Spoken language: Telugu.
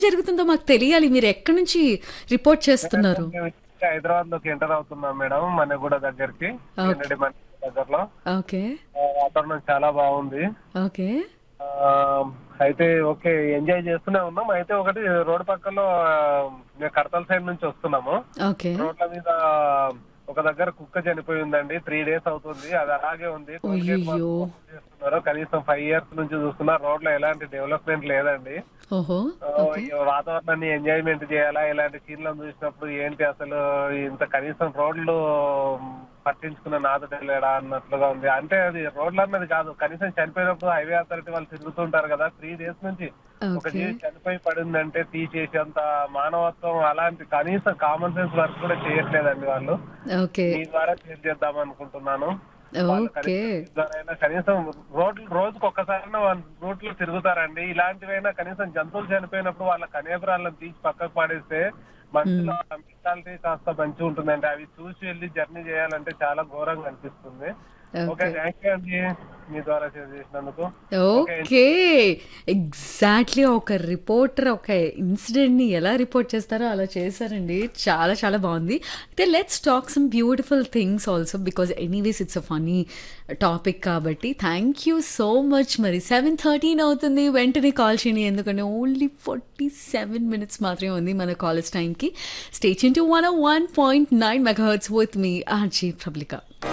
జరుగుతుందో మాకు తెలియాలి మీరు ఎక్కడి నుంచి రిపోర్ట్ చేస్తున్నారు హైదరాబాద్ లోకి ఎంటర్ అవుతున్నాం మేడం మనగూడ దగ్గరికి Okay. కన్నడి మన దగ్గరలో ఓకే ఆ, వాతావరణం చాలా బాగుంది ఓకే ఆ, అయితే ఓకే ఎంజాయ్ చేస్తూనే ఉన్నాం అయితే ఒకటి రోడ్ పక్కలో ఆ, మేము కడతల సైడ్ నుంచి వస్తున్నాము ఓకే రోడ్ల మీద ఒక దగ్గర కుక్క చనిపోయి ఉందండి త్రీ డేస్ అవుతుంది అది అలాగే ఉంది టోల్ గేట్ వాళ్ళు అయ్యయ్యో. చేస్తున్నారు కనీసం ఫైవ్ ఇయర్స్ నుంచి చూస్తున్నారు రోడ్ లో ఎలాంటి డెవలప్మెంట్ లేదండి ఓహో ఆ, ఈ వాతావరణాన్ని ఎంజాయ్మెంట్ చేయాలా ఇలాంటి సీన్లను చూసినప్పుడు ఏంటి అసలు ఇంత కనీసం రోడ్లు పట్టించుకున్న నాదుడే లేడా అన్నట్లుగా ఉంది అంటే అది రోడ్లు అన్నది కాదు కనీసం చనిపోయినప్పుడు హైవే అథారిటీ వాళ్ళు తిరుగుతుంటారు కదా త్రీ డేస్ నుంచి ఒక ఓకే జీవి చనిపోయి పడిందంటే తీసేసేంత మానవత్వం అలాంటి కనీసం కామన్ సెన్స్ వర్క్ కూడా చేయట్లేదండి వాళ్ళు ఓకే మీ ద్వారా షేర్ చేద్దాం అనుకుంటున్నాను వాళ్ళు ఓకే కనీసం మీ ద్వారైనా కనీసం రోడ్లు రోజుకు ఒక్కసారైనా రూట్ లో తిరుగుతారండి ఇలాంటివైనా కనీసం జంతువులు చనిపోయినప్పుడు వాళ్ళ కనేబరాలను తీసి పక్కకు పాడేస్తే మనుషుల మెంటాలిటీ కాస్త మంచిగా ఉంటుందండి అవి చూసి వెళ్ళి జర్నీ చేయాలంటే చాలా ఘోరంగా అనిపిస్తుంది ఓకే థ్యాంక్ యూ అండి మీ ద్వారా షేర్ చేసినందుకు ఓకే ఎగ్జాక్ట్లీ ఒక రిపోర్టర్ ఒక ఇన్సిడెంట్ని ఎలా రిపోర్ట్ చేస్తారో అలా చేశారండి చాలా చాలా బాగుంది అయితే let's talk some beautiful things also because anyways it's a funny topic కాబట్టి థ్యాంక్ యూ సో మచ్ మరి సెవెన్ థర్టీన్ అవుతుంది వెంటనే కాల్ చేయండి ఎందుకంటే ఓన్లీ ఫార్టీ సెవెన్ మినిట్స్ మాత్రమే ఉంది మన కాలేజ్ టైంకి station two one one point nine megahertz with me R J పబ్లికా